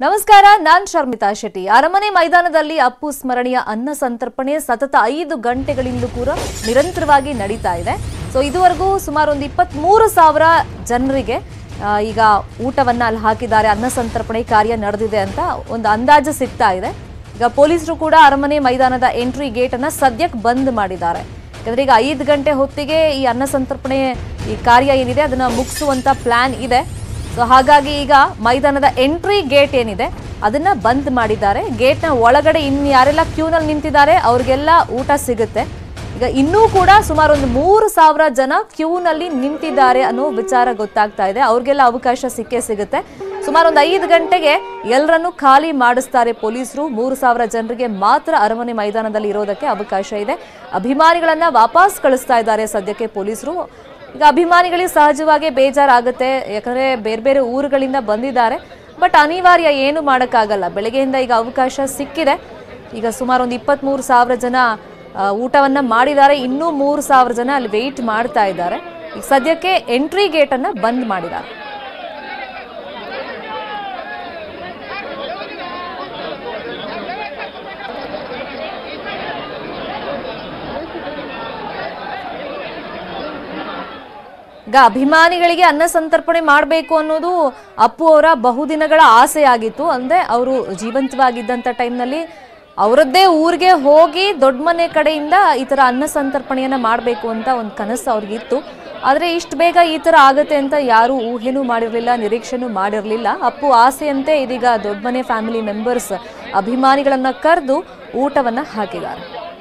ನಮಸ್ಕಾರ ನಾನ್ ಶರ್ಮಿತಾ ಶೆಟ್ಟಿ ಅರಮನೆ ಮೈದಾನದಲ್ಲಿ ಅಪ್ಪು ಸ್ಮರಣೀಯ ಅನ್ನ ಸಂತರ್ಪಣೆ ಸತತ ಐದು ಗಂಟೆಗಳಿಂದಲೂ ಕೂಡ ನಿರಂತರವಾಗಿ ನಡೀತಾ ಇದೆ ಸೊ ಇದುವರೆಗೂ ಸುಮಾರು ಒಂದು ಇಪ್ಪತ್ತ್ ಮೂರು ಸಾವಿರ ಜನರಿಗೆ ಆ, ಈಗ ಊಟವನ್ನ ಅಲ್ಲಿ ಹಾಕಿದ್ದಾರೆ ಅನ್ನ ಸಂತರ್ಪಣೆ ಕಾರ್ಯ ನಡೆದಿದೆ ಅಂತ ಒಂದು ಅಂದಾಜು ಸಿಗ್ತಾ ಇದೆ ಈಗ ಪೊಲೀಸರು ಕೂಡ ಅರಮನೆ ಮೈದಾನದ ಎಂಟ್ರಿ ಗೇಟ್ ಅನ್ನ ಸದ್ಯಕ್ಕೆ ಬಂದ್ ಮಾಡಿದ್ದಾರೆ ಯಾಕಂದ್ರೆ ಈಗ ಐದು ಗಂಟೆ ಹೊತ್ತಿಗೆ ಈ ಅನ್ನ ಸಂತರ್ಪಣೆ ಈ ಕಾರ್ಯ ಏನಿದೆ ಅದನ್ನ ಮುಗಿಸುವಂತ ಪ್ಲಾನ್ ಇದೆ ಸೊ ಹಾಗಾಗಿ ಈಗ ಮೈದಾನದ ಎಂಟ್ರಿ ಗೇಟ್ ಏನಿದೆ ಅದನ್ನ ಬಂದ್ ಮಾಡಿದ್ದಾರೆ ಗೇಟ್ನ ಒಳಗಡೆ ಇನ್ನು ಯಾರೆಲ್ಲ ಕ್ಯೂನಲ್ಲಿ ನಿಂತಿದ್ದಾರೆ ಅವ್ರಿಗೆಲ್ಲ ಊಟ ಸಿಗುತ್ತೆ ಈಗ ಇನ್ನೂ ಕೂಡ ಸುಮಾರು ಒಂದು ಮೂರು ಸಾವಿರ ಜನ ಕ್ಯೂನಲ್ಲಿ ನಿಂತಿದ್ದಾರೆ ಅನ್ನೋ ವಿಚಾರ ಗೊತ್ತಾಗ್ತಾ ಇದೆ ಅವ್ರಿಗೆಲ್ಲ ಅವಕಾಶ ಸಿಕ್ಕೇ ಸಿಗುತ್ತೆ ಸುಮಾರು ಒಂದು ಐದು ಗಂಟೆಗೆ ಎಲ್ಲರನ್ನೂ ಖಾಲಿ ಮಾಡಿಸ್ತಾರೆ ಪೊಲೀಸರು ಮೂರು ಸಾವಿರ ಜನರಿಗೆ ಮಾತ್ರ ಅರಮನೆ ಮೈದಾನದಲ್ಲಿ ಇರೋದಕ್ಕೆ ಅವಕಾಶ ಇದೆ ಅಭಿಮಾನಿಗಳನ್ನ ವಾಪಸ್ ಕಳಿಸ್ತಾ ಇದ್ದಾರೆ ಸದ್ಯಕ್ಕೆ ಪೊಲೀಸರು ಈಗ ಅಭಿಮಾನಿಗಳಿಗೆ ಸಹಜವಾಗಿ ಬೇಜಾರಾಗುತ್ತೆ ಯಾಕಂದ್ರೆ ಬೇರೆ ಬೇರೆ ಊರುಗಳಿಂದ ಬಂದಿದ್ದಾರೆ ಬಟ್ ಅನಿವಾರ್ಯ ಏನು ಮಾಡೋಕ್ಕಾಗಲ್ಲ ಬೆಳಗ್ಗೆಯಿಂದ ಈಗ ಅವಕಾಶ ಸಿಕ್ಕಿದೆ ಈಗ ಸುಮಾರು ಒಂದು ಇಪ್ಪತ್ತ್ಮೂರು ಸಾವಿರ ಜನ ಆ, ಊಟವನ್ನ ಮಾಡಿದ್ದಾರೆ ಇನ್ನೂ ಮೂರು ಸಾವಿರ ಜನ ಅಲ್ಲಿ ವೆಯ್ಟ್ ಮಾಡ್ತಾ ಇದ್ದಾರೆ ಈಗ ಸದ್ಯಕ್ಕೆ ಎಂಟ್ರಿ ಗೇಟನ್ನು ಬಂದ್ ಮಾಡಿದ್ದಾರೆ ಈಗ ಅಭಿಮಾನಿಗಳಿಗೆ ಅನ್ನ ಸಂತರ್ಪಣೆ ಮಾಡಬೇಕು ಅನ್ನೋದು ಅಪ್ಪು ಅವರ ಬಹುದಿನಗಳ ಆಸೆ ಆಗಿತ್ತು ಅಂದ್ರೆ ಅವರು ಜೀವಂತವಾಗಿದ್ದಂಥ ಟೈಮ್ನಲ್ಲಿ ಅವರದ್ದೇ ಊರಿಗೆ ಹೋಗಿ ದೊಡ್ಡ ಮನೆ ಕಡೆಯಿಂದ ಈ ಥರ ಅನ್ನ ಸಂತರ್ಪಣೆಯನ್ನ ಮಾಡಬೇಕು ಅಂತ ಒಂದು ಕನಸು ಅವ್ರಿಗಿತ್ತು ಆದರೆ ಇಷ್ಟು ಬೇಗ ಈ ಥರ ಆಗುತ್ತೆ ಅಂತ ಯಾರೂ ಊಹೆನೂ ಮಾಡಿರಲಿಲ್ಲ ನಿರೀಕ್ಷೆನೂ ಮಾಡಿರಲಿಲ್ಲ ಅಪ್ಪು ಆಸೆಯಂತೆ ಇದೀಗ ದೊಡ್ಡ ಮನೆ ಫ್ಯಾಮಿಲಿ ಮೆಂಬರ್ಸ್ ಅಭಿಮಾನಿಗಳನ್ನ ಕರೆದು ಊಟವನ್ನ ಹಾಕಿದ್ದಾರೆ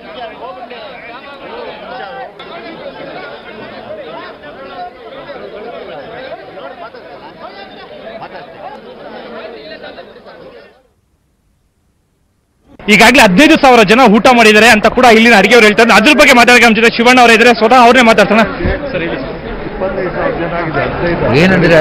ಈಗಾಗಲೇ ಹದಿನೈದು ಸಾವಿರ ಜನ ಊಟ ಮಾಡಿದ್ದಾರೆ ಅಂತ ಕೂಡ ಇಲ್ಲಿನ ಅಡಿಗೆಯವರು ಹೇಳ್ತಾರೆ ಅದ್ರ ಬಗ್ಗೆ ಮಾತಾಡಕ್ಕೆ ನಮ್ಮ ಜೊತೆ ಶಿವಣ್ಣ ಅವರು ಇದ್ದಾರೆ ಸ್ವತಃ ಅವ್ರನ್ನೇ ಮಾತಾಡ್ತಾನೆ ಸರ್ ಹೇಳಿ ಏನಂದ್ರೆ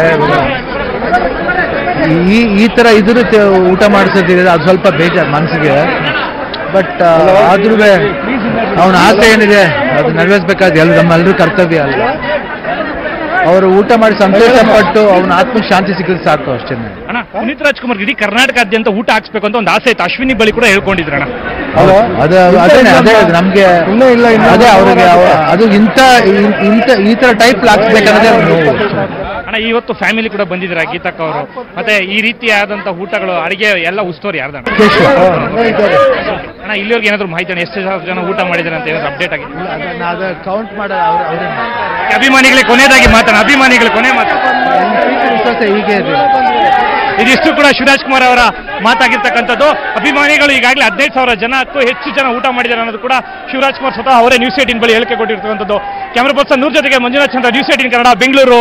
ಈ ಈ ತರ ಇದ್ರ ತ- ಊಟ ಮಾಡಿಸೋದಿದೆ ಅದು ಸ್ವಲ್ಪ ಬೇಜಾರು ಮನಸ್ಸಿಗೆ ಬಟ್ ಆದ್ರೂ ಅವನ ಆಸೆ ಏನಿದೆ ಅದು ನೆರವೇರಿಸಬೇಕಾದ ಎಲ್ಲ ನಮ್ಮೆಲ್ಲರೂ ಕರ್ತವ್ಯ ಅಲ್ಲ ಅವರು ಊಟ ಮಾಡಿ ಸಂತೋಷ ಪಟ್ಟು ಅವನ ಆತ್ಮಕ್ಕೆ ಶಾಂತಿ ಸಿಕ್ಕಿದ್ರೆ ಸಾಕು ಅಷ್ಟೇ ಅಣ್ಣ ಪುನೀತ್ ರಾಜ್ಕುಮಾರ್ ಇಡೀ ಕರ್ನಾಟಕಾದ್ಯಂತ ಊಟ ಹಾಕ್ಸ್ಬೇಕು ಅಂತ ಒಂದು ಆಸೆ ಇತ್ತು ಅಶ್ವಿನಿ ಬಳಿ ಕೂಡ ಹೇಳ್ಕೊಂಡಿದ್ರಣ್ಣ ಅದು ಅದೇನೆ ಅದೇ ನಮ್ಗೆ ಅದೇ ಅವ್ರಿಗೆ ಅವ- ಅದು ಇಂಥ ಇನ್- ಇಂಥ ಈ ತರ ಟೈಪ್ ಹಾಕ್ಸ್ಬೇಕನ್ನೋದೇ ಅವ್ರ ನೋವು ಅಣ್ಣ ಇವತ್ತು ಫ್ಯಾಮಿಲಿ ಕೂಡ ಬಂದಿದ್ದಾರೆ ಗೀತಕ್ಕ ಅವರು ಮತ್ತೆ ಈ ರೀತಿಯಾದಂತ ಊಟಗಳು ಅಡಿಗೆ ಎಲ್ಲ ಉಸ್ತುವಾರಿ ಯಾರ್ದಣ್ಣ ಕೇಶವ. ಅಣ್ಣ ಇಲ್ಲಿವರೆಗೆ ಏನಾದ್ರು ಮಾಹಿತಿ ಅಣ್ಣ ಎಷ್ಟು ಸಾವಿರ ಜನ ಊಟ ಮಾಡಿದ್ದಾರೆ ಅಂತ ಏನಾದ್ರು ಅಪ್ಡೇಟ್ ಆಗಿದೆ ಅದನ್ನ ಅದು ಕೌಂಟ್ ಮಾಡ ಅವ್ರ ಅವ್ರೇ ಅಭಿಮಾನಿಗಳಿಗೆ ಕೊನೆಯದಾಗಿ ಮಾತಾಡ ಅಭಿಮಾನಿಗಳ ಕೊನೆ ಮಾತು ವಿಶ್ವಾಸ ಹೀಗೆ ಇದೆ ಇದಿಷ್ಟು ಕೂಡ ಶಿವರಾಜ್ ಕುಮಾರ್ ಅವರ ಮಾತಾಗಿರ್ತಕ್ಕಂಥದ್ದು ಅಭಿಮಾನಿಗಳು ಈಗಾಗಲೇ ಹದಿನೈದು ಸಾವಿರ ಜನಕ್ಕೂ ಹೆಚ್ಚು ಜನ ಊಟ ಮಾಡಿದ್ದಾರೆ ಅನ್ನೋದು ಕೂಡ ಶಿವರಾಜ್ ಕುಮಾರ್ ಸ್ವತಃ ಅವರೇ ನ್ಯೂಸ್ ಏಟಿನ್ ಬಳಿ ಹೇಳಿಕೆ ಕೊಟ್ಟಿರ್ತಕ್ಕಂಥದ್ದು ಕ್ಯಾಮರಾ ಪರ್ಸನ್ ನೂರ್ ಜೊತೆಗೆ ಮಂಜುನಾಥ್ ಚಂದ್ರ ನ್ಯೂಸ್ ಏಟಿನ್ ಕನ್ನಡ ಬೆಂಗಳೂರು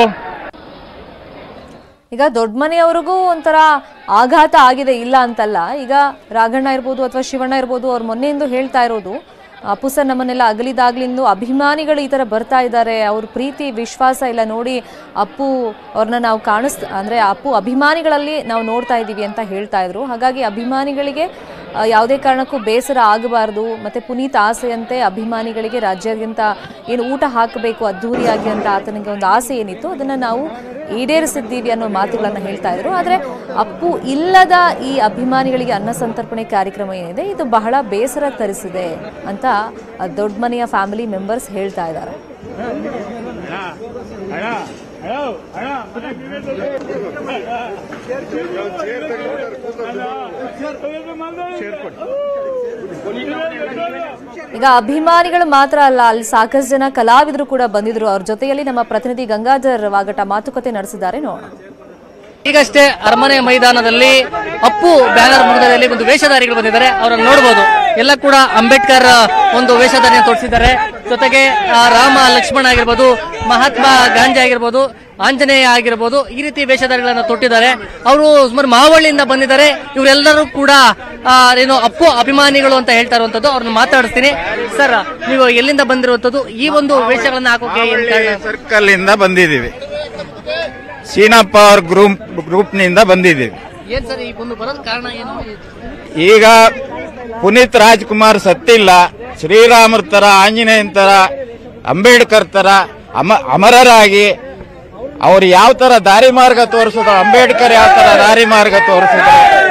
ಈಗ ದೊಡ್ಡ ಮನೆಯವ್ರಿಗೂ ಒಂಥರ ಆಘಾತ ಆಗಿದೆ ಇಲ್ಲ ಅಂತಲ್ಲ ಈಗ ರಾಘಣ್ಣ ಇರ್ಬೋದು ಅಥವಾ ಶಿವಣ್ಣ ಇರ್ಬೋದು ಅವ್ರು ಮೊನ್ನೆಯಿಂದ ಹೇಳ್ತಾ ಇರೋದು ಅಪ್ಪು ಸರ್ ನಮ್ಮನ್ನೆಲ್ಲ ಅಗಲಿದಾಗ್ಲಿಂದು ಅಭಿಮಾನಿಗಳು ಈ ಥರ ಬರ್ತಾ ಇದ್ದಾರೆ ಅವ್ರ ಪ್ರೀತಿ ವಿಶ್ವಾಸ ಎಲ್ಲ ನೋಡಿ ಅಪ್ಪು ಅವ್ರನ್ನ ನಾವು ಕಾಣಿಸ್ ಅಂದರೆ ಅಪ್ಪು ಅಭಿಮಾನಿಗಳಲ್ಲಿ ನಾವು ನೋಡ್ತಾ ಇದ್ದೀವಿ ಅಂತ ಹೇಳ್ತಾ ಇದ್ರು ಹಾಗಾಗಿ ಅಭಿಮಾನಿಗಳಿಗೆ ಆ, ಯಾವುದೇ ಕಾರಣಕ್ಕೂ ಬೇಸರ ಆಗಬಾರ್ದು ಮತ್ತು ಪುನೀತ್ ಆಸೆಯಂತೆ ಅಭಿಮಾನಿಗಳಿಗೆ ರಾಜ್ಯಾದ್ಯಂತ ಏನು ಊಟ ಹಾಕಬೇಕು ಅದ್ಧೂರಿಯಾಗಿ ಅಂತ ಆತನಿಗೆ ಒಂದು ಆಸೆ ಏನಿತ್ತು ಅದನ್ನು ನಾವು ಈಡೇರಿಸಿದ್ದೀವಿ ಅನ್ನೋ ಮಾತುಗಳನ್ನು ಹೇಳ್ತಾ ಇದ್ರು ಆದರೆ ಅಪ್ಪು ಇಲ್ಲದ ಈ ಅಭಿಮಾನಿಗಳಿಗೆ ಅನ್ನ ಸಂತರ್ಪಣೆ ಕಾರ್ಯಕ್ರಮ ಏನಿದೆ ಇದು ಬಹಳ ಬೇಸರ ತರಿಸಿದೆ ಅಂತ ಆ ದೊಡ್ಡ ಮನೆಯ ಫ್ಯಾಮಿಲಿ ಮೆಂಬರ್ಸ್ ಹೇಳ್ತಾ ಇದ್ದಾರೆ ಈಗ ಅಭಿಮಾನಿಗಳು ಮಾತ್ರ ಅಲ್ಲ ಅಲ್ಲಿ ಸಾಕಷ್ಟು ಜನ ಕಲಾವಿದರು ಕೂಡ ಬಂದಿದ್ರು ಅವ್ರ ಜೊತೆಯಲ್ಲಿ ನಮ್ಮ ಪ್ರತಿನಿಧಿ ಗಂಗಾಧರ್ ವಾಗಟ ಮಾತುಕತೆ ನಡೆಸಿದ್ದಾರೆ ನೋಡೋಣ ಈಗಷ್ಟೇ ಅರಮನೆ ಮೈದಾನದಲ್ಲಿ ಅಪ್ಪು ಬ್ಯಾನರ್ ಮುಂದದಲ್ಲಿ ಒಂದು ವೇಷಧಾರಿಗಳು ಬಂದಿದ್ದಾರೆ ಅವರನ್ನು ನೋಡಬಹುದು ಎಲ್ಲ ಕೂಡ ಅಂಬೇಡ್ಕರ್ ಒಂದು ವೇಷಧಾರಿಯನ್ನು ತೋರಿಸಿದ್ದಾರೆ ಜೊತೆಗೆ ಆ, ರಾಮ ಲಕ್ಷ್ಮಣ ಆಗಿರ್ಬೋದು ಮಹಾತ್ಮ ಗಾಂಧಿ ಆಗಿರ್ಬೋದು ಆಂಜನೇಯ ಆಗಿರ್ಬೋದು ಈ ರೀತಿ ವೇಷಧಾರಿಗಳನ್ನ ತೊಟ್ಟಿದ್ದಾರೆ ಅವರು ಸುಮಾರು ಮಾವಳ್ಳಿಯಿಂದ ಬಂದಿದ್ದಾರೆ ಇವರೆಲ್ಲರೂ ಕೂಡ ಆ, ಏನು ಅಪ್ಪು ಅಭಿಮಾನಿಗಳು ಅಂತ ಹೇಳ್ತಾ ಇರುವಂತದ್ದು ಅವ್ರನ್ನ ಮಾತಾಡಿಸ್ತೀನಿ ಸರ್ ನೀವು ಎಲ್ಲಿಂದ ಬಂದಿರುವಂತದ್ದು ಈ ಒಂದು ವೇಷಗಳನ್ನ ಹಾಕೋಕೆ ಏನ್ ಕಾರಣ ಸರ್ಕಲ್ ಇಂದ ಬಂದಿದ್ದೀವಿ ಸೀನಪ್ಪ ಅವ್ರ ಗ್ರೂಪ್ ಗ್ರೂಪ್ ನಿಂದ ಬಂದಿದ್ದೀವಿ ಏನ್ ಸರ್ ಈ ಒಂದು ಬರೋದ್ ಕಾರಣ ಏನು ಈಗ ಪುನೀತ್ ರಾಜ್ಕುಮಾರ್ ಸತ್ತಿಲ್ಲ ಶ್ರೀರಾಮರ ತರ ಆಂಜನೇಯನ್ ತರ ಅಂಬೇಡ್ಕರ್ ತರ ಅಮ ಅಮರರಾಗಿ ಅವ್ರು ಯಾವ ತರ ದಾರಿ ಮಾರ್ಗ ತೋರಿಸಿದ್ರು ಅಂಬೇಡ್ಕರ್ ಯಾವ ತರ ದಾರಿ ಮಾರ್ಗ ತೋರಿಸಿದ್ರು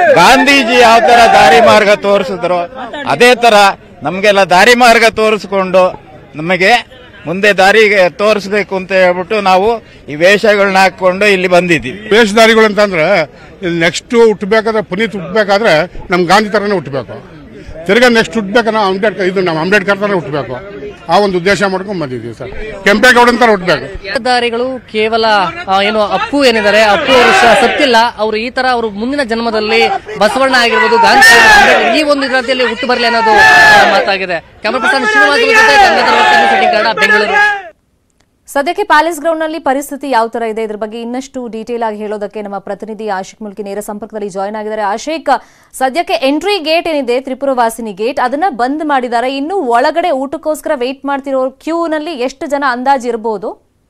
ಗಾಂಧೀಜಿ ಯಾವ ತರ ದಾರಿ ಮಾರ್ಗ ತೋರಿಸಿದ್ರು ಅದೇ ತರ ನಮ್ಗೆಲ್ಲ ದಾರಿ ಮಾರ್ಗ ತೋರಿಸ್ಕೊಂಡು ನಮಗೆ ಮುಂದೆ ದಾರಿಗೆ ತೋರಿಸ್ಬೇಕು ಅಂತ ಹೇಳ್ಬಿಟ್ಟು ನಾವು ಈ ವೇಷಗಳನ್ನ ಹಾಕೊಂಡು ಇಲ್ಲಿ ಬಂದಿದ್ದೀವಿ ವೇಷಧಾರಿಗಳು ಅಂತಂದ್ರೆ ಇಲ್ಲಿ ನೆಕ್ಸ್ಟ್ ಹುಟ್ಟಬೇಕಾದ್ರೆ ಪುನೀತ್ ಹುಟ್ಟಬೇಕಾದ್ರೆ ನಮ್ ಗಾಂಧಿ ತರನೇ ಹುಟ್ಟಬೇಕು ತಿರ್ಗಾ ನೆಕ್ಸ್ಟ್ ಹುಟ್ಟಬೇಕಾದ್ರೆ ಅಂಬೇಡ್ಕರ್ ಇದು ನಮ್ಮ ಅಂಬೇಡ್ಕರ್ ತರನೇ ಹುಟ್ಟಬೇಕು ಆ ಒಂದು ಉದ್ದೇಶ ಮಾಡ್ಕೊಂಡು ಬಂದಿದ್ದೀವಿ ಸರ್ ಕೆಂಪೇಗೌಡನ್ ತರ ಹುಟ್ಟಬೇಕು ವೇಷಧಾರಿಗಳು ಕೇವಲ ಆ, ಏನು ಅಪ್ಪು ಏನಿದ್ದಾರೆ ಅಪ್ಪು ಅವರು ಸ- ಸತ್ತಿಲ್ಲ ಅವರು ಈ ತರ ಅವರು ಮುಂದಿನ ಜನ್ಮದಲ್ಲಿ ಬಸವಣ್ಣ ಆಗಿರ್ಬೋದು ಗಾಂಧಿ ಅಂಬೇಡ್ಕರ್ ಈ ಒಂದು ಇದರಲ್ಲಿ ಹುಟ್ಟು ಬರಲಿ ಅನ್ನೋದು ಆ, ಮಾತಾಗಿದೆ ಕ್ಯಾಮರಾ ಪರ್ಸನ್ ಶ್ರೀನಿವಾಸ ಜೊತೆ ಗಂಗಾಧರ ವರ್ಕರ್, ಸಿಟಿ ಕನ್ನಡ ಬೆಂಗಳೂರು ಸದ್ಯಕ್ಕೆ ಪ್ಯಾಲೇಸ್ ಗ್ರೌಂಡ್ ನಲ್ಲಿ ಪರಿಸ್ಥಿತಿ ಯಾವ ತರ ಇದೆ ಇದ್ರ ಬಗ್ಗೆ ಇನ್ನಷ್ಟು ಡೀಟೇಲ್ ಆಗಿ ಹೇಳೋದಕ್ಕೆ ನಮ್ಮ ಪ್ರತಿನಿಧಿ ಆಶಿಕ್ ಮುಲ್ಕಿ ನೇರ ಸಂಪರ್ಕದಲ್ಲಿ ಜಾಯ್ನ್ ಆಗಿದ್ದಾರೆ ಆಶಿಕ್ ಸದ್ಯಕ್ಕೆ ಎಂಟ್ರಿ ಗೇಟ್ ಏನಿದೆ ತ್ರಿಪುರವಾಸಿನಿ ಗೇಟ್ ಅದನ್ನ ಬಂದ್ ಮಾಡಿದ್ದಾರೆ ಇನ್ನು ಒಳಗಡೆ ಊಟಕ್ಕೋಸ್ಕರ ವೇಟ್ ಮಾಡ್ತಿರೋ ಕ್ಯೂ ನಲ್ಲಿ ಎಷ್ಟು ಜನ ಅಂದಾಜು ಇರಬಹುದು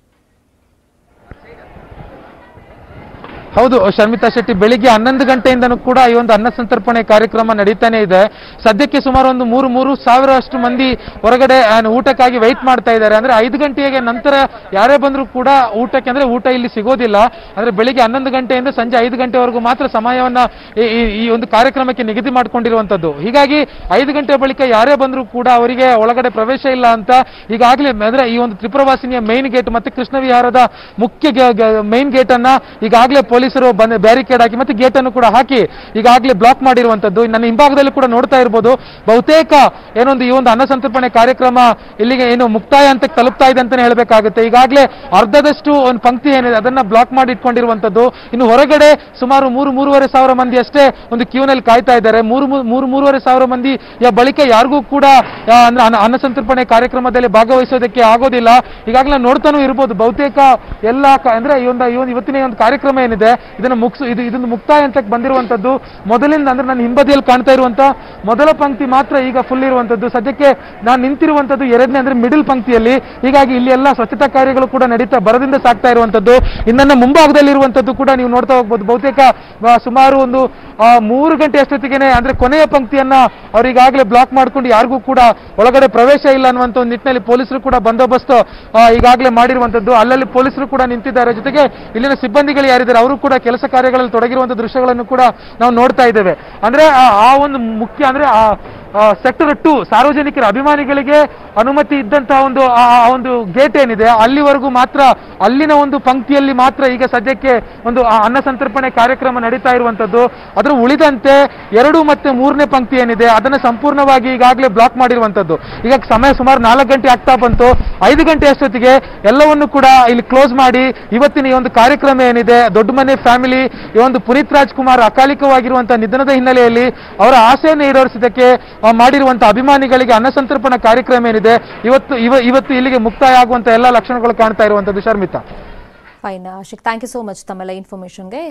ಹೌದು ಶರ್ಮಿತಾ ಶೆಟ್ಟಿ ಬೆಳಿಗ್ಗೆ ಹನ್ನೊಂದು ಗಂಟೆಯಿಂದನೂ ಕೂಡ ಈ ಒಂದು ಅನ್ನ ಸಂತರ್ಪಣೆ ಕಾರ್ಯಕ್ರಮ ನಡೀತಾನೆ ಇದೆ ಸದ್ಯಕ್ಕೆ ಸುಮಾರು ಒಂದು ಮೂರು ಮೂರು ಸಾವಿರಷ್ಟು ಮಂದಿ ಹೊರಗಡೆ ಆ, ಊಟಕ್ಕಾಗಿ ವೆಯ್ಟ್ ಮಾಡ್ತಾ ಇದ್ದಾರೆ ಅಂದ್ರೆ ಐದು ಗಂಟೆಗೆ ನಂತರ ಯಾರೇ ಬಂದರೂ ಕೂಡ ಊಟಕ್ಕೆ ಅಂದ್ರೆ ಊಟ ಇಲ್ಲಿ ಸಿಗೋದಿಲ್ಲ ಅಂದ್ರೆ ಬೆಳಿಗ್ಗೆ ಹನ್ನೊಂದು ಗಂಟೆಯಿಂದ ಸಂಜೆ ಐದು ಗಂಟೆವರೆಗೂ ಮಾತ್ರ ಸಮಯವನ್ನ ಈ- ಈ- ಈ ಒಂದು ಕಾರ್ಯಕ್ರಮಕ್ಕೆ ನಿಗದಿ ಮಾಡ್ಕೊಂಡಿರುವಂತದ್ದು ಹೀಗಾಗಿ ಐದು ಗಂಟೆ ಬಳಿಕ ಯಾರೇ ಬಂದರೂ ಕೂಡ ಅವರಿಗೆ ಒಳಗಡೆ ಪ್ರವೇಶ ಇಲ್ಲ ಅಂತ ಈಗಾಗಲೇ ಅಂದ್ರೆ ಈ ಒಂದು ತ್ರಿಪುರವಾಸಿನಿಯ ಮೈನ್ ಗೇಟ್ ಮತ್ತೆ ಕೃಷ್ಣ ವಿಹಾರದ ಮುಖ್ಯ ಮೈನ್ ಗೇಟ್ ಅನ್ನ ಈಗಾಗಲೇ ಪೊಲೀಸರು ಬಂದು ಬ್ಯಾರಿಕೇಡ್ ಹಾಕಿ ಮತ್ತೆ ಗೇಟ್ ಅನ್ನು ಕೂಡ ಹಾಕಿ ಈಗಾಗಲೇ ಬ್ಲಾಕ್ ಮಾಡಿರುವಂತದ್ದು ನನ್ನ ಹಿಂಭಾಗದಲ್ಲಿ ಕೂಡ ನೋಡ್ತಾ ಇರ್ಬೋದು ಬಹುತೇಕ ಏನೊಂದು ಈ ಒಂದು ಅನ್ನ ಸಂತರ್ಪಣೆ ಕಾರ್ಯಕ್ರಮ ಇಲ್ಲಿಗೆ ಏನು ಮುಕ್ತಾಯ ಅಂತ ತಲುಪ್ತಾ ಇದೆ ಅಂತಾನೆ ಹೇಳಬೇಕಾಗುತ್ತೆ ಈಗಾಗಲೇ ಅರ್ಧದಷ್ಟು ಒಂದು ಪಂಕ್ತಿ ಏನಿದೆ ಅದನ್ನ ಬ್ಲಾಕ್ ಮಾಡಿ ಇಟ್ಕೊಂಡಿರುವಂತದ್ದು ಇನ್ನು ಹೊರಗಡೆ ಸುಮಾರು ಮೂರು ಮೂರುವರೆ ಸಾವಿರ ಮಂದಿ ಅಷ್ಟೇ ಒಂದು ಕ್ಯೂನಲ್ಲಿ ಕಾಯ್ತಾ ಇದ್ದಾರೆ ಮೂರು ಮೂ- ಮೂರು ಮೂರುವರೆ ಸಾವಿರ ಮಂದಿ ಯ ಬಳಿಕ ಯಾರಿಗೂ ಕೂಡ ಆ, ಅಂದ್ರೆ ಅನ್ನ- ಅನ್ನ ಸಂತರ್ಪಣೆ ಕಾರ್ಯಕ್ರಮದಲ್ಲಿ ಭಾಗವಹಿಸೋದಕ್ಕೆ ಆಗೋದಿಲ್ಲ ಈಗಾಗಲೇ ನೋಡ್ತಾನೂ ಇರ್ಬೋದು ಬಹುತೇಕ ಎಲ್ಲ ಕ- ಅಂದ್ರೆ ಈ ಒಂದು ಈ ಒಂದು ಇವತ್ತಿನ ಈ ಒಂದು ಕಾರ್ಯಕ್ರಮ ಏನಿದೆ ಇದನ್ನ ಮುಗಿಸು ಇದು ಇದೊಂದು ಮುಕ್ತಾಯ ಅಂತ ಬಂದಿರುವಂತದ್ದು ಮೊದಲಿಂದ ಅಂದ್ರೆ ನನ್ನ ಹಿಂಬದಿಯಲ್ಲಿ ಕಾಣ್ತಾ ಇರುವಂತ ಮೊದಲ ಪಂಕ್ತಿ ಮಾತ್ರ ಈಗ ಫುಲ್ ಇರುವಂತದ್ದು ಸದ್ಯಕ್ಕೆ ನಾನು ನಿಂತಿರುವಂತದ್ದು ಎರಡನೇ ಅಂದ್ರೆ ಮಿಡಿಲ್ ಪಂಕ್ತಿಯಲ್ಲಿ ಹೀಗಾಗಿ ಇಲ್ಲಿ ಎಲ್ಲ ಸ್ವಚ್ಛತಾ ಕಾರ್ಯಗಳು ಕೂಡ ನಡೀತಾ ಬರದಿಂದ ಸಾಕ್ತಾ ಇರುವಂತದ್ದು ಇನ್ನನ್ನ ಮುಂಭಾಗದಲ್ಲಿ ಇರುವಂತದ್ದು ಕೂಡ ನೀವು ನೋಡ್ತಾ ಹೋಗ್ಬೋದು ಬಹುತೇಕ ಆ, ಸುಮಾರು ಒಂದು ಆ, ಮೂರು ಗಂಟೆ ಅಷ್ಟೊತ್ತಿಗೆನೆ ಅಂದ್ರೆ ಕೊನೆಯ ಪಂಕ್ತಿಯನ್ನ ಅವರಿಗಾಗಲೇ ಬ್ಲಾಕ್ ಮಾಡ್ಕೊಂಡು ಯಾರಿಗೂ ಕೂಡ ಒಳಗಡೆ ಪ್ರವೇಶ ಇಲ್ಲ ಅನ್ನುವಂತ ಒಂದು ನಿಟ್ಟಿನಲ್ಲಿ ಪೊಲೀಸರು ಕೂಡ ಬಂದೋಬಸ್ತ್ ಆ, ಈಗಾಗಲೇ ಮಾಡಿರುವಂತದ್ದು ಅಲ್ಲಲ್ಲಿ ಪೊಲೀಸರು ಕೂಡ ನಿಂತಿದ್ದಾರೆ ಜೊತೆಗೆ ಇಲ್ಲಿನ ಸಿಬ್ಬಂದಿಗಳು ಯಾರಿದ್ದಾರೆ ಅವರು ಕೂಡ ಕೆಲಸ ಕಾರ್ಯಗಳಲ್ಲಿ ತೊಡಗಿರುವಂತ ದೃಶ್ಯಗಳನ್ನು ಕೂಡ ನಾವು ನೋಡ್ತಾ ಇದ್ದೇವೆ ಅಂದ್ರೆ ಆ- ಆ ಒಂದು ಮುಖ್ಯ ಅಂದ್ರೆ ಆ ಸೆಕ್ಟರ್ ಟು ಸಾರ್ವಜನಿಕರ ಅಭಿಮಾನಿಗಳಿಗೆ ಅನುಮತಿ ಇದ್ದಂತಹ ಒಂದು ಆ ಆ ಒಂದು ಗೇಟ್ ಏನಿದೆ ಅಲ್ಲಿವರೆಗೂ ಮಾತ್ರ ಅಲ್ಲಿನ ಒಂದು ಪಂಕ್ತಿಯಲ್ಲಿ ಮಾತ್ರ ಈಗ ಸದ್ಯಕ್ಕೆ ಒಂದು ಆ ಅನ್ನ ಸಂತರ್ಪಣೆ ಕಾರ್ಯಕ್ರಮ ನಡೀತಾ ಇರುವಂತದ್ದು ಅದರ ಉಳಿದಂತೆ ಎರಡು ಮತ್ತೆ ಮೂರನೇ ಪಂಕ್ತಿ ಏನಿದೆ ಅದನ್ನ ಸಂಪೂರ್ಣವಾಗಿ ಈಗಾಗಲೇ ಬ್ಲಾಕ್ ಮಾಡಿರುವಂತದ್ದು ಈಗ ಸಮಯ ಸುಮಾರು ನಾಲ್ಕು ಗಂಟೆ ಆಗ್ತಾ ಬಂತು ಐದು ಗಂಟೆ ಅಷ್ಟೊತ್ತಿಗೆ ಎಲ್ಲವನ್ನು ಕೂಡ ಇಲ್ಲಿ ಕ್ಲೋಸ್ ಮಾಡಿ ಇವತ್ತಿನ ಈ ಒಂದು ಕಾರ್ಯಕ್ರಮ ಏನಿದೆ ದೊಡ್ಡ ಮನೆ ಫ್ಯಾಮಿಲಿ ಈ ಒಂದು ಪುನೀತ್ ರಾಜ್ಕುಮಾರ್ ಅಕಾಲಿಕವಾಗಿರುವಂತಹ ನಿಧನದ ಹಿನ್ನೆಲೆಯಲ್ಲಿ ಅವರ ಆಸೆಯನ್ನು ಈಡೇರಿಸಿದ್ದಕ್ಕೆ ಆ, ಮಾಡಿರುವಂತಹ ಅಭಿಮಾನಿಗಳಿಗೆ ಅನ್ನ ಸಂತರ್ಪಣಾ ಕಾರ್ಯಕ್ರಮ ಏನಿದೆ ಇವತ್ತು ಇವ ಇವತ್ತು ಇಲ್ಲಿಗೆ ಮುಕ್ತಾಯ ಆಗುವಂತ ಎಲ್ಲ ಲಕ್ಷಣಗಳು ಕಾಣ್ತಾ ಇರುವಂತದ್ದು Sharmitha fine Ashiq thank you so much ತಮ್ಮೆಲ್ಲ ಇನ್ಫಾರ್ಮೇಶನ್ಗೆ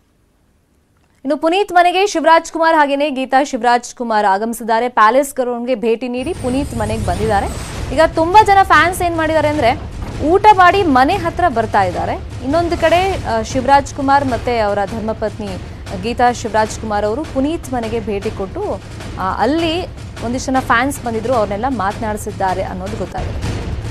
ಇನ್ನು ಪುನೀತ್ ಮನೆಗೆ ಶಿವರಾಜ್ ಕುಮಾರ್ ಹಾಗೇನೆ ಗೀತಾ ಶಿವರಾಜ್ ಕುಮಾರ್ ಆಗಮಿಸಿದ್ದಾರೆ ಪ್ಯಾಲೇಸ್ ಗ್ರೌಂಡ್ಗೆ ಭೇಟಿ ನೀಡಿ ಪುನೀತ್ ಮನೆಗೆ ಬಂದಿದ್ದಾರೆ ಈಗ ತುಂಬಾ ಜನ ಫ್ಯಾನ್ಸ್ ಏನ್ ಮಾಡಿದ್ದಾರೆ ಅಂದ್ರೆ ಊಟ ಮಾಡಿ ಮನೆ ಹತ್ರ ಬರ್ತಾ ಇದ್ದಾರೆ ಇನ್ನೊಂದು ಕಡೆ ಆ, ಶಿವರಾಜ್ ಕುಮಾರ್ ಮತ್ತೆ ಅವರ ಧರ್ಮಪತ್ನಿ ಗೀತಾ ಶಿವರಾಜ್ ಕುಮಾರ್ ಅವರು ಪುನೀತ್ ಮನೆಗೆ ಭೇಟಿ ಕೊಟ್ಟು ಆ, ಅಲ್ಲಿ ಒಂದಿಷ್ಟು ಜನ ಫ್ಯಾನ್ಸ್ ಬಂದಿದ್ರು ಅವ್ರನ್ನೆಲ್ಲ ಮಾತನಾಡಿಸಿದ್ದಾರೆ ಅನ್ನೋದು ಗೊತ್ತಾಗಿದೆ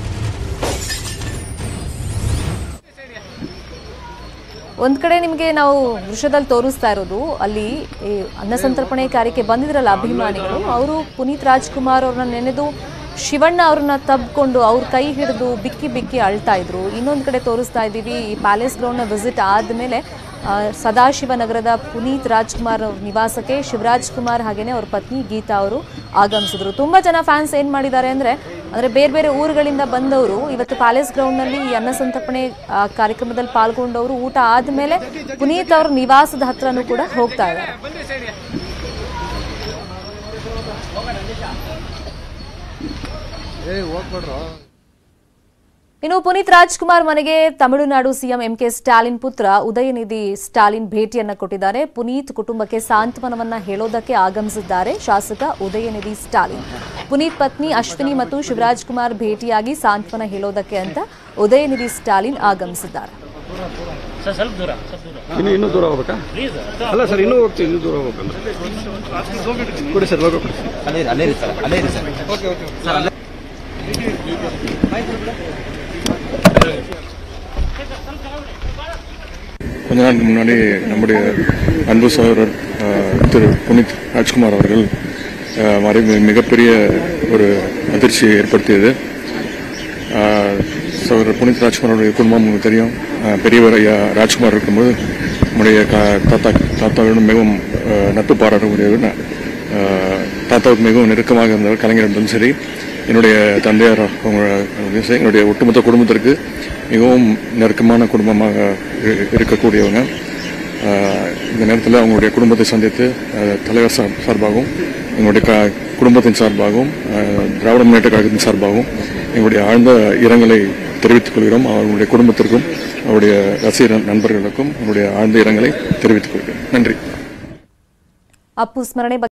ಒಂದ್ ಕಡೆ ನಿಮಗೆ ನಾವು ದೃಶ್ಯದಲ್ಲಿ ತೋರಿಸ್ತಾ ಇರೋದು ಅಲ್ಲಿ ಈ ಅನ್ನ ಸಂತರ್ಪಣೆ ಕಾರ್ಯಕ್ಕೆ ಬಂದಿದ್ರಲ್ಲ ಅಭಿಮಾನಿಗಳು ಅವರು ಪುನೀತ್ ರಾಜ್ಕುಮಾರ್ ಅವ್ರನ್ನ ನೆನೆದು ಶಿವಣ್ಣ ಅವ್ರನ್ನ ತಬ್ಕೊಂಡು ಅವ್ರ ಕೈ ಹಿಡಿದು ಬಿಕ್ಕಿ ಬಿಕ್ಕಿ ಅಳ್ತಾ ಇದ್ರು ಇನ್ನೊಂದು ಕಡೆ ತೋರಿಸ್ತಾ ಇದ್ದೀವಿ ಈ ಪ್ಯಾಲೇಸ್ ಗ್ರೌಂಡ್ನ ವಿಸಿಟ್ ಆದಮೇಲೆ ಸದಾಶಿವನಗರದ ಪುನೀತ್ ರಾಜ್ಕುಮಾರ್ ಅವ್ರ ನಿವಾಸಕ್ಕೆ ಶಿವರಾಜ್ ಕುಮಾರ್ ಹಾಗೇನೆ ಅವ್ರ ಪತ್ನಿ ಗೀತಾ ಅವರು ಆಗಮಿಸಿದ್ರು ತುಂಬಾ ಜನ ಫ್ಯಾನ್ಸ್ ಏನ್ ಮಾಡಿದ್ದಾರೆ ಅಂದ್ರೆ ಅಂದ್ರೆ ಬೇರೆ ಬೇರೆ ಊರುಗಳಿಂದ ಬಂದವರು ಇವತ್ತು ಪ್ಯಾಲೇಸ್ ಗ್ರೌಂಡ್ನಲ್ಲಿ ಈ ಅನ್ನ ಸಂತರ್ಪಣೆ ಆ, ಕಾರ್ಯಕ್ರಮದಲ್ಲಿ ಪಾಲ್ಗೊಂಡವರು ಊಟ ಆದ್ಮೇಲೆ ಪುನೀತ್ ಅವ್ರ ನಿವಾಸದ ಹತ್ರನೂ ಕೂಡ ಹೋಗ್ತಾ ಇದ್ದಾರೆ ಇನ್ನು ಪುನೀತ್ ರಾಜ್ಕುಮಾರ್ ಮನೆಗೆ Tamil Nadu C M M K Stalin ಪುತ್ರ ಉದಯನಿಧಿ ಸ್ಟಾಲಿನ್ ಭೇಟಿಯನ್ನ ಕೊಟ್ಟಿದ್ದಾರೆ ಪುನೀತ್ ಕುಟುಂಬಕ್ಕೆ ಸಾಂತ್ವನವನ್ನ ಹೇಳೋದಕ್ಕೆ ಆಗಮಿಸಿದ್ದಾರೆ ಶಾಸಕ ಉದಯನಿಧಿ ಸ್ಟಾಲಿನ್ ಪುನೀತ್ ಪತ್ನಿ ಅಶ್ವಿನಿ ಮತ್ತು ಶಿವರಾಜ್ ಕುಮಾರ್ ಭೇಟಿಯಾಗಿ ಸಾಂತ್ವನ ಹೇಳೋದಕ್ಕೆ ಅಂತ ಉದಯನಿಧಿ ಸ್ಟಾಲಿನ್ ಆಗಮಿಸಿದ್ದಾರೆ ಇನ್ನು ಇನ್ನೂ ದೂರ ಹೋಗ್ಬೇಕಾ ಅಲ್ಲ ಸರ್ ಇನ್ನೂ ಹೋಗ್ತೀವಿ ಇನ್ನೂ ದೂರ ಹೋಗ್ಬೇಕಂದ್ರೆ ಕೊಡಿ ಸರ್ ಲೋಗೋ ಕೊಡಿ ಅಲ್ಲೇ ಅಲ್ಲೇ ಸರ್ ಅಲ್ಲೇ ಸರ್ கொஞ்ச நாளுக்கு முன்னாடி நம்முடைய அன்பு சகோதரர் அஹ், திரு புனித் ராஜ்குமார் அவர்கள் அஹ், மறைவு மிகப்பெரிய ஒரு அதிர்ச்சியை ஏற்படுத்தியது அஹ், சகோதரர் புனித் ராஜ்குமார் அவருடைய குடும்பம் உங்களுக்கு தெரியும் அஹ், பெரியவர் ஐயா ராஜ்குமார் இருக்கும்போது நம்முடைய க- தாத்தா தாத்தாவிடம் மிகவும் அஹ், நட்பு பாராட்டக்கூடியவர் அஹ், தாத்தாவுக்கு மிகவும் நெருக்கமாக இருந்தவர் கலைஞரிடம் சரி என்னுடைய தந்தையார் அவங்க சரி, என்னுடைய ஒட்டுமொத்த குடும்பத்திற்கு மிகவும் நெருக்கமான குடும்பமாக இரு- இருக்கக்கூடியவங்க ஆஹ் இந்த நேரத்தில் அவங்களுடைய குடும்பத்தை சந்தித்து ஆஹ் தலைவர் சார் சார்பாகவும் எங்களுடைய க குடும்பத்தின் சார்பாகவும் ஆஹ் திராவிட முன்னேற்ற கழகத்தின் சார்பாகவும் எங்களுடைய ஆழ்ந்த இரங்கலை தெரிவித்துக் கொள்கிறோம் அவர்களுடைய குடும்பத்திற்கும் அவருடைய ரசிகர் நண்பர்களுக்கும் எங்களுடைய ஆழ்ந்த இரங்கலை தெரிவித்துக் கொள்கிறேன் நன்றி ಅಪ್ಪು ಸ್ಮರಣೆ ಬಗ್ಗೆ